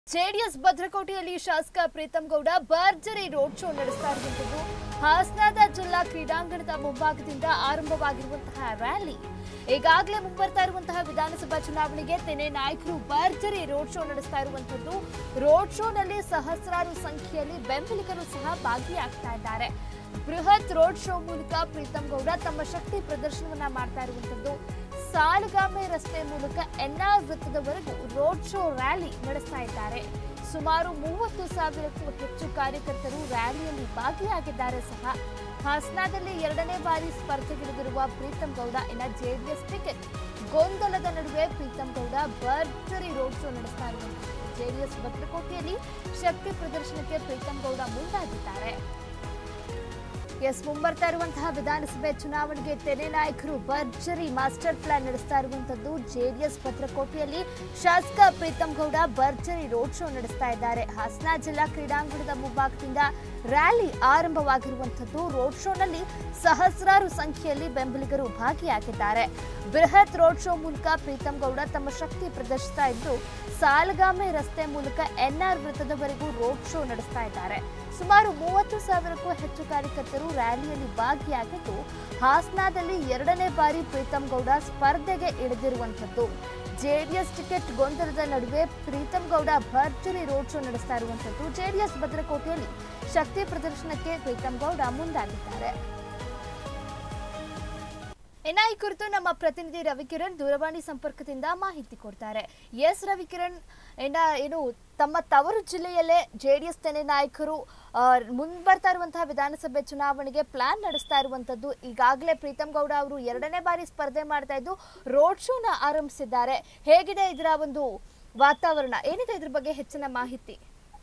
JDS ಭದ್ರಕೋಟೆಯಲ್ಲಿ ಶಾಸಕ ಪ್ರೀತಂ ಗೌಡ ಭರ್ಜರಿ road show ನಡೆಸ್ತಾ ಇರುವಂತದ್ದು ಹಾಸನದ ಜಿಲ್ಲಾ ಕ್ರೀಡಾಂಗಣದ ಮುಂಭಾಗದಿಂದ ಆರಂಭವಾಗಿರುವಂತಹ ರ್ಯಾಲಿ ಈಗಾಗಲೇ ಮುಂಬರ್ತಾ ಇರುವಂತಹ ವಿಧಾನಸಭಾ ಚುನಾವಣೆಗೆ ತೆನೆ ನಾಯಕರು ಭರ್ಜರಿ ರೋಡ್ ಶೋ ನಡೆಸ್ತಾ ಇರುವಂತದ್ದು ರೋಡ್ ಶೋನಲ್ಲಿ ಸಹಸ್ರಾರು ಸಂಖ್ಯೆಯಲ್ಲಿ ಬೆಂಬಲಿಗರು ಸಹ ಭಾಗಿಯಾಗ್ತಾ ಇದ್ದಾರೆ ಬೃಹತ್ ರೋಡ್ ಶೋ ಮೂಲಕ ಪ್ರೀತಂ ಗೌಡ ತಮ್ಮ ಶಕ್ತಿ ಪ್ರದರ್ಶನವನ್ನ ಮಾಡ್ತಾ ಇರುವಂತದ್ದು ಸಾಲಗಾಮೆ ರಸ್ತೆ ಮೂಲಕ ಎನ್ಆರ್ ವೃತ್ತದವರೆಗೂ ರೋಡ್ ಶೋ ರ್ಯಾಲಿ ನಡೆಸ್ತಾ ಇದ್ದಾರೆ ಸುಮಾರು ಮೂವತ್ತು ಸಾವಿರಕ್ಕೂ ಹೆಚ್ಚು ಕಾರ್ಯಕರ್ತರು ರ್ಯಾಲಿಯಲ್ಲಿ ಭಾಗಿಯಾಗಿದ್ದಾರೆ ಸಹ ಹಾಸನದಲ್ಲಿ ಎರಡನೇ ಬಾರಿ ಸ್ಪರ್ಧೆಗಿಳಿದಿರುವ ಪ್ರೀತಂ ಗೌಡ ಇನ್ನ ಜೆಡಿಎಸ್ ಟಿಕೆಟ್ ಗೊಂದಲದ ನಡುವೆ ಪ್ರೀತಂ ಗೌಡ ಭರ್ಜರಿ ರೋಡ್ ಶೋ ನಡೆಸ್ತಾ ಇರುವಂತಹ ಜೆಡಿಎಸ್ ಭದ್ರಕೋಟೆಯಲ್ಲಿ ಶಕ್ತಿ ಪ್ರದರ್ಶನಕ್ಕೆ ಪ್ರೀತಂ ಗೌಡ ಮುಂದಾಗಿದ್ದಾರೆ ಎಸ್ ಮುಂಬರ್ತಾ ಇರುವಂತಹ ವಿಧಾನಸಭೆ ಚುನಾವಣೆಗೆ ತೆನೆ ನಾಯಕರು ಭರ್ಜರಿ ಮಾಸ್ಟರ್ ಪ್ಲಾನ್ ನಡೆಸ್ತಾ ಇರುವಂತದ್ದು ಜೆಡಿಎಸ್ ಭದ್ರಕೋಟೆಯಲ್ಲಿ ಶಾಸಕ ಪ್ರೀತಂ ಗೌಡ ಭರ್ಜರಿ ರೋಡ್ ಶೋ ನಡೆಸ್ತಾ ಇದ್ದಾರೆ ಹಾಸನ ಜಿಲ್ಲಾ ಕ್ರೀಡಾಂಗಣದ ಮುಂಭಾಗದಿಂದ ರ್ಯಾಲಿ ಆರಂಭವಾಗಿರುವಂತದ್ದು ರೋಡ್ ಶೋನಲ್ಲಿ ಸಹಸ್ರಾರು ಸಂಖ್ಯೆಯಲ್ಲಿ ಬೆಂಬಲಿಗರು ಭಾಗಿಯಾಗಿದ್ದಾರೆ ಬೃಹತ್ ರೋಡ್ ಶೋ ಮೂಲಕ ಪ್ರೀತಂ ಗೌಡ ತಮ್ಮ ಶಕ್ತಿ ಪ್ರದರ್ಶಿಸ್ತಾ ಇದ್ದು ಸಾಲಗಾಮೆ ರಸ್ತೆ ಮೂಲಕ ಎನ್ಆರ್ ವೃತ್ತದವರೆಗೂ ರೋಡ್ ಶೋ ನಡೆಸ್ತಾ ಇದ್ದಾರೆ ಸುಮಾರು ಮೂವತ್ತು ಸಾವಿರಕ್ಕೂ ಹೆಚ್ಚು ಕಾರ್ಯಕರ್ತರು ರ್ಯಾಲಿಯಲ್ಲಿ ಭಾಗಿಯಾಗಿದ್ದು ಹಾಸನದಲ್ಲಿ ಎರಡನೇ ಬಾರಿ ಪ್ರೀತಂ ಗೌಡ ಸ್ಪರ್ಧೆಗೆ ಇಳಿದಿರುವಂತದ್ದು ಜೆಡಿಎಸ್ ಟಿಕೆಟ್ ಗೊಂದಲದ ನಡುವೆ ಪ್ರೀತಂ ಗೌಡ ಭರ್ಜರಿ ರೋಡ್ ಶೋ ನಡೆಸ್ತಾ ಇರುವಂತದ್ದು ಜೆಡಿಎಸ್ ಭದ್ರಕೋಟೆಯಲ್ಲಿ ಶಕ್ತಿ ಪ್ರದರ್ಶನಕ್ಕೆ ಪ್ರೀತಂ ಗೌಡ ಮುಂದಾಗಿದ್ದಾರೆ ಇನ್ನ ಈ ಕುರಿತು ನಮ್ಮ ಪ್ರತಿನಿಧಿ ರವಿಕಿರಣ್ ದೂರವಾಣಿ ಸಂಪರ್ಕದಿಂದ ಮಾಹಿತಿ ಕೊಡ್ತಾರೆ ಎಸ್ ರವಿಕಿರಣ್ ಇನ್ನ ಏನು ತಮ್ಮ ತವರು ಜಿಲ್ಲೆಯಲ್ಲೇ ಜೆಡಿಎಸ್ ತೆನೆ ನಾಯಕರು ಆ, ಮುಂಬರ್ತಾ ಇರುವಂತಹ ವಿಧಾನಸಭೆ ಚುನಾವಣೆಗೆ ಪ್ಲಾನ್ ನಡೆಸ್ತಾ ಇರುವಂತದ್ದು ಈಗಾಗಲೇ ಪ್ರೀತಂ ಗೌಡ ಅವರು ಎರಡನೇ ಬಾರಿ ಸ್ಪರ್ಧೆ ಮಾಡ್ತಾ ಇದ್ದು ರೋಡ್ ಶೋನ ಆರಂಭಿಸಿದ್ದಾರೆ ಹೇಗಿದೆ ಇದರ ಒಂದು ವಾತಾವರಣ ಏನಿದೆ ಇದ್ರ ಬಗ್ಗೆ ಹೆಚ್ಚಿನ ಮಾಹಿತಿ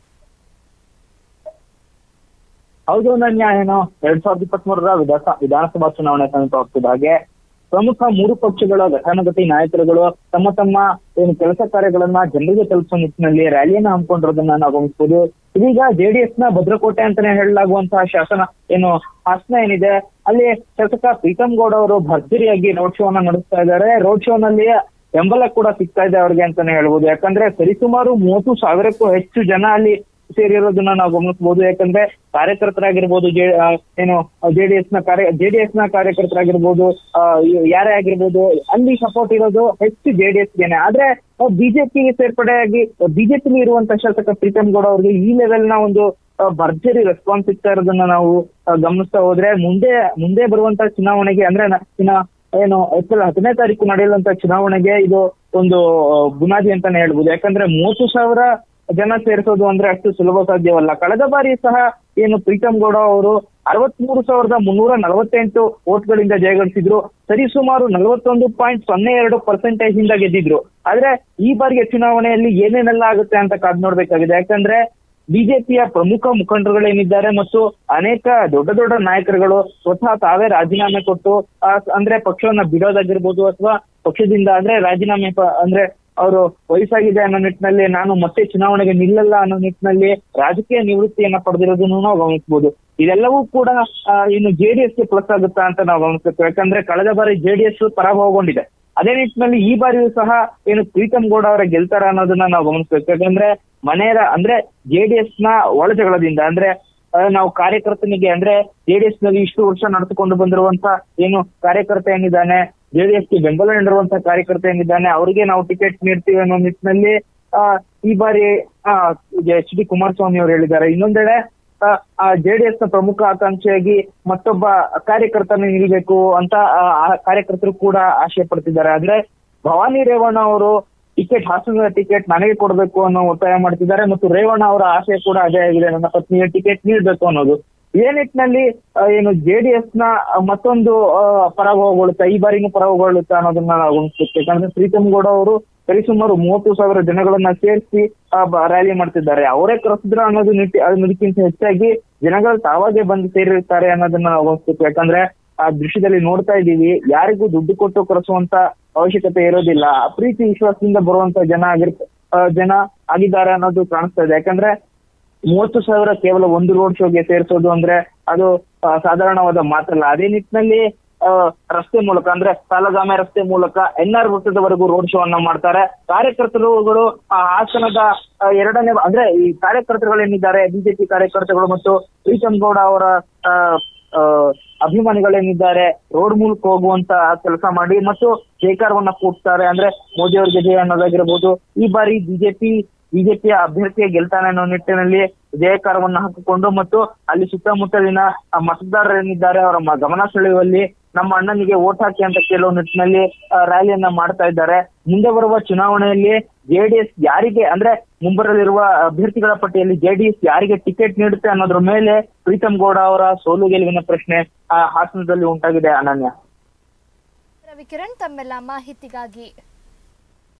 ಹೌದು ನನ್ನ ಏನು ಎರಡ್ ಸಾವಿರದ ಇಪ್ಪತ್ತ್ ಮೂರರ ವಿಧಾನ ವಿಧಾನಸಭಾ ಚುನಾವಣೆ ಸಮೀಪವಾಗ್ತಿದ್ದ ಹಾಗೆ ಪ್ರಮುಖ ಮೂರು ಪಕ್ಷಗಳ ಘಟಾನುಘಟಿ ನಾಯಕರುಗಳು ತಮ್ಮ ತಮ್ಮ ಏನು ಕೆಲಸ ಕಾರ್ಯಗಳನ್ನ ಜನರಿಗೆ ತಲುಪಿಸುವ ನಿಟ್ಟಿನಲ್ಲಿ ರ್ಯಾಲಿಯನ್ನ ಹಮ್ಮಿಕೊಂಡಿರೋದನ್ನ ನಾವು ಗಮನಿಸಬಹುದು ಇದೀಗ ಜೆಡಿಎಸ್ ನ ಭದ್ರಕೋಟೆ ಅಂತಾನೆ ಹೇಳಲಾಗುವಂತಹ ಶಾಸನ ಏನು ಹಾಸನ ಏನಿದೆ ಅಲ್ಲಿ ಶಾಸಕ ಪ್ರೀತಂ ಗೌಡ ಅವರು ಭರ್ಜರಿಯಾಗಿ ರೋಡ್ ಶೋ ಅನ್ನ ನಡೆಸ್ತಾ ಇದ್ದಾರೆ ರೋಡ್ ಶೋ ನಲ್ಲಿ ಬೆಂಬಲ ಕೂಡ ಸಿಗ್ತಾ ಇದೆ ಅವ್ರಿಗೆ ಅಂತಾನೆ ಹೇಳ್ಬೋದು ಯಾಕಂದ್ರೆ ಸರಿಸುಮಾರು ಮೂವತ್ತು ಸಾವಿರಕ್ಕೂ ಹೆಚ್ಚು ಜನ ಅಲ್ಲಿ ಸೇರಿರೋದನ್ನ ನಾವು ಗಮನಿಸಬಹುದು ಯಾಕಂದ್ರೆ ಕಾರ್ಯಕರ್ತರಾಗಿರ್ಬೋದು ಜೆ ಆ, ಏನು ಜೆಡಿಎಸ್ ನ ಕಾರ್ಯ ಜೆಡಿಎಸ್ ನ ಕಾರ್ಯಕರ್ತರಾಗಿರ್ಬೋದು ಆ, ಇವ್ ಯಾರೇ ಆಗಿರ್ಬೋದು ಅಲ್ಲಿ ಸಪೋರ್ಟ್ ಇರೋದು ಹೆಚ್ಚು ಜೆಡಿಎಸ್ ಗೆನೆ ಆದ್ರೆ ಬಿಜೆಪಿಗೆ ಸೇರ್ಪಡೆಯಾಗಿ ಬಿಜೆಪಿ ಇರುವಂತ ಶಾಸಕ ಪ್ರೀತಮ್ ಗೌಡ ಅವರಿಗೆ ಈ ಲೆವೆಲ್ ನ ಒಂದು ಆ, ಭರ್ಜರಿ ರೆಸ್ಪಾನ್ಸ್ ಸಿಗ್ತಾ ಇರೋದನ್ನ ನಾವು ಆ, ಗಮನಿಸ್ತಾ ಹೋದ್ರೆ ಮುಂದೆ ಮುಂದೆ ಬರುವಂತ ಚುನಾವಣೆಗೆ ಅಂದ್ರೆ ನ- ಇನ್ನ ಏನು ಏಪ್ರಿಲ್ ಹತ್ತನೇ ತಾರೀಕು ನಡೆಯುವಂತ ಚುನಾವಣೆಗೆ ಇದು ಒಂದು ಆ, ಬುನಾದಿ ಅಂತಾನೆ ಹೇಳ್ಬೋದು ಯಾಕಂದ್ರೆ ಮೂವತ್ತು ಸಾವಿರ ಜನ ಸೇರಿಸೋದು ಅಂದ್ರೆ ಅಷ್ಟು ಸುಲಭ ಸಾಧ್ಯವಲ್ಲ ಕಳೆದ ಬಾರಿ ಸಹ ಏನು ಪ್ರೀತಮ್ ಗೌಡ ಅವರು ಅರವತ್ಮೂರು ಸಾವಿರದ ಮುನ್ನೂರ ನಲವತ್ತೆಂಟು ವೋಟ್ಗಳಿಂದ ಜಯಗಳಿಸಿದ್ರು ಸರಿಸುಮಾರು ನಲವತ್ತೊಂದು ಪಾಯಿಂಟ್ ಸೊನ್ನೆ ಎರಡು ಪರ್ಸೆಂಟೇಜ್ ಇಂದ ಗೆದ್ದಿದ್ರು ಆದ್ರೆ ಈ ಬಾರಿಯ ಚುನಾವಣೆಯಲ್ಲಿ ಏನೇನೆಲ್ಲ ಆಗುತ್ತೆ ಅಂತ ಕಾದ್ ನೋಡ್ಬೇಕಾಗಿದೆ ಯಾಕಂದ್ರೆ ಬಿಜೆಪಿಯ ಪ್ರಮುಖ ಮುಖಂಡರುಗಳೇನಿದ್ದಾರೆ ಮತ್ತು ಅನೇಕ ದೊಡ್ಡ ದೊಡ್ಡ ನಾಯಕರುಗಳು ಸ್ವತಃ ತಾವೇ ರಾಜೀನಾಮೆ ಕೊಟ್ಟು ಆ, ಅಂದ್ರೆ ಪಕ್ಷವನ್ನ ಬಿಡೋದಾಗಿರ್ಬೋದು ಅಥವಾ ಪಕ್ಷದಿಂದ ಅಂದ್ರೆ ರಾಜೀನಾಮೆ ಪ- ಅಂದ್ರೆ ಅವರು ವಯಸ್ಸಾಗಿದೆ ಅನ್ನೋ ನಿಟ್ಟಿನಲ್ಲಿ ನಾನು ಮತ್ತೆ ಚುನಾವಣೆಗೆ ನಿಲ್ಲಲ್ಲ ಅನ್ನೋ ನಿಟ್ಟಿನಲ್ಲಿ ರಾಜಕೀಯ ನಿವೃತ್ತಿಯನ್ನ ಪಡೆದಿರೋದನ್ನು ನಾವು ಗಮನಿಸಬಹುದು ಇದೆಲ್ಲವೂ ಕೂಡ ಆ, ಇನ್ನು ಜೆಡಿಎಸ್ ಗೆ ಪ್ಲಸ್ ಆಗುತ್ತಾ ಅಂತ ನಾವು ಗಮನಿಸಬೇಕು ಯಾಕಂದ್ರೆ ಕಳೆದ ಬಾರಿ ಜೆಡಿಎಸ್ ಪರಾಭವಗೊಂಡಿದೆ ಅದೇ ನಿಟ್ಟಿನಲ್ಲಿ ಈ ಬಾರಿಯೂ ಸಹ ಏನು ಪ್ರೀತಮ್ ಗೌಡ ಅವರ ಗೆಲ್ತಾರ ಅನ್ನೋದನ್ನ ನಾವು ಗಮನಿಸಬೇಕು ಯಾಕಂದ್ರೆ ಮನೆಯ ಅಂದ್ರೆ ಜೆಡಿಎಸ್ ನ ಒಳಜಗಳದಿಂದ ಅಂದ್ರೆ ಆ, ನಾವು ಕಾರ್ಯಕರ್ತನಿಗೆ ಅಂದ್ರೆ ಜೆಡಿಎಸ್ ನಲ್ಲಿ ಇಷ್ಟು ವರ್ಷ ನಡೆದುಕೊಂಡು ಬಂದಿರುವಂತ ಏನು ಕಾರ್ಯಕರ್ತ ಏನಿದ್ದಾನೆ ಜೆಡಿಎಸ್ ಗೆ ಬೆಂಬಲ ನೀಡಿರುವಂತ ಕಾರ್ಯಕರ್ತ ಏನಿದ್ದಾನೆ ಅವರಿಗೆ ನಾವು ಟಿಕೆಟ್ ನೀಡ್ತೀವಿ ಅನ್ನೋ ನಿಟ್ಟಿನಲ್ಲಿ ಆ, ಈ ಬಾರಿ ಎಚ್ ಡಿ ಕುಮಾರಸ್ವಾಮಿ ಅವರು ಹೇಳಿದ್ದಾರೆ ಇನ್ನೊಂದೆಡೆ ಜೆಡಿಎಸ್ ನ ಪ್ರಮುಖ ಆಕಾಂಕ್ಷಿಯಾಗಿ ಮತ್ತೊಬ್ಬ ಕಾರ್ಯಕರ್ತನ ನಿಲ್ಬೇಕು ಅಂತ ಆ, ಆ ಕಾರ್ಯಕರ್ತರು ಕೂಡ ಆಶಯ ಪಡ್ತಿದ್ದಾರೆ ಆದ್ರೆ ಭವಾನಿ ರೇವಣ್ಣ ಅವರು ಟಿಕೆಟ್ ಹಾಸನದ ಟಿಕೆಟ್ ನನಗೆ ಕೊಡಬೇಕು ಅನ್ನೋ ಒತ್ತಾಯ ಮಾಡ್ತಿದ್ದಾರೆ ಮತ್ತು ರೇವಣ್ಣ ಅವರ ಆಶಯ ಕೂಡ ಅದೇ ಆಗಿದೆ ನನ್ನ ಪತ್ನಿಗೆ ಟಿಕೆಟ್ ನೀಡಬೇಕು ಅನ್ನೋದು ಈ ನಿಟ್ಟಿನಲ್ಲಿ ಆ, ಏನು ಜೆಡಿಎಸ್ ನ ಮತ್ತೊಂದು ಆ, ಪರಾಭವಗೊಳ್ಳುತ್ತಾ ಈ ಬಾರಿನೂ ಪರಾಭವಗೊಳ್ಳುತ್ತಾ ಅನ್ನೋದನ್ನ ನಾವು ಗಮನಿಸ್ಬೇಕು ಯಾಕಂದ್ರೆ ಪ್ರೀತಮ್ ಗೌಡ ಅವರು ಸರಿಸುಮಾರು ಮೂವತ್ತು ಸಾವಿರ ಜನಗಳನ್ನ ಸೇರಿಸಿ ರ್ಯಾಲಿ ಮಾಡ್ತಿದ್ದಾರೆ ಅವರೇ ಕರೆಸಿದ್ರ ಅನ್ನೋದು ನಿಟ್ಟಿ ಅನ್ನೋದಕ್ಕಿಂತ ಹೆಚ್ಚಾಗಿ ಜನಗಳು ತಾವಾಗೆ ಬಂದು ಸೇರಿರ್ತಾರೆ ಅನ್ನೋದನ್ನ ನಾವು ಗಮನಿಸ್ಬೇಕು ಯಾಕಂದ್ರೆ ಆ ದೃಶ್ಯದಲ್ಲಿ ನೋಡ್ತಾ ಇದ್ದೀವಿ ಯಾರಿಗೂ ದುಡ್ಡು ಕೊಟ್ಟು ಕರೆಸುವಂತ ಅವಶ್ಯಕತೆ ಇರೋದಿಲ್ಲ ಪ್ರೀತಿ ವಿಶ್ವಾಸದಿಂದ ಬರುವಂತ ಜನ ಆಗಿರ್ ಆ, ಜನ ಆಗಿದ್ದಾರೆ ಅನ್ನೋದು ಕಾಣಿಸ್ತಾ ಇದೆ ಯಾಕಂದ್ರೆ ಮೂವತ್ತು ಸಾವಿರ ಕೇವಲ ಒಂದು ರೋಡ್ ಶೋಗೆ ಸೇರಿಸೋದು ಅಂದ್ರೆ ಅದು ಆ, ಸಾಧಾರಣವಾದ ಮಾತಲ್ಲ ಅದೇ ನಿಟ್ಟಿನಲ್ಲಿ ಆ, ರಸ್ತೆ ಮೂಲಕ ಅಂದ್ರೆ ಸಾಲಗಾಮೆ ರಸ್ತೆ ಮೂಲಕ ಎನ್ ಆರ್ ವೃತ್ತದವರೆಗೂ ರೋಡ್ ಶೋ ಅನ್ನ ಮಾಡ್ತಾರೆ ಕಾರ್ಯಕರ್ತರುಗಳು ಆ, ಹಾಸನದ ಆ, ಎರಡನೇ ಅಂದ್ರೆ ಈ ಕಾರ್ಯಕರ್ತರುಗಳೇನಿದ್ದಾರೆ ಬಿಜೆಪಿ ಕಾರ್ಯಕರ್ತರುಗಳು ಮತ್ತು ಪ್ರೀತಮ್ ಗೌಡ ಅವರ ಆ, ಆ, ಅಭಿಮಾನಿಗಳೇನಿದ್ದಾರೆ ರೋಡ್ ಮೂಲಕ ಹೋಗುವಂತ ಕೆಲಸ ಮಾಡಿ ಮತ್ತು ಜಯಕಾರವನ್ನ ಕೂಗ್ತಾರೆ ಅಂದ್ರೆ ಮೋದಿ ಅವರಿಗೆ ಜಯ ಅನ್ನೋದಾಗಿರ್ಬೋದು ಈ ಬಾರಿ ಬಿಜೆಪಿ ಬಿಜೆಪಿಯ ಅಭ್ಯರ್ಥಿಯ ಗೆಲ್ತಾನೆ ಅನ್ನೋ ನಿಟ್ಟಿನಲ್ಲಿ ಜಯಕಾರವನ್ನ ಹಾಕಿಕೊಂಡು ಮತ್ತು ಅಲ್ಲಿ ಸುತ್ತಮುತ್ತಲಿನ ಆ ಮತದಾರರೇನಿದ್ದಾರೆ ಅವರ ಮ- ಗಮನ ಸೆಳೆಯುವಲ್ಲಿ ನಮ್ಮ ಅಣ್ಣನಿಗೆ ವೋಟ್ ಹಾಕಿ ಅಂತ ಕೇಳುವ ನಿಟ್ಟಿನಲ್ಲಿ ಆ, ರ್ಯಾಲಿಯನ್ನ ಮಾಡ್ತಾ ಇದ್ದಾರೆ ಮುಂದೆ ಬರುವ ಚುನಾವಣೆಯಲ್ಲಿ ಜೆಡಿಎಸ್ ಯಾರಿಗೆ ಅಂದ್ರೆ ಮುಂಬರಲಿರುವ ಅಭ್ಯರ್ಥಿಗಳ ಪಟ್ಟಿಯಲ್ಲಿ ಜೆಡಿಎಸ್ ಯಾರಿಗೆ ಟಿಕೆಟ್ ನೀಡುತ್ತೆ ಅನ್ನೋದ್ರ ಮೇಲೆ ಪ್ರೀತಮ್ ಗೌಡ ಅವರ ಸೋಲು ಗೆಲುವಿನ ಪ್ರಶ್ನೆ ಆ ಹಾಸನದಲ್ಲಿ ಉಂಟಾಗಿದೆ ಅನನ್ಯ ರವಿಕಿರಣ್ ತಮ್ಮೆಲ್ಲ ಮಾಹಿತಿಗಾಗಿ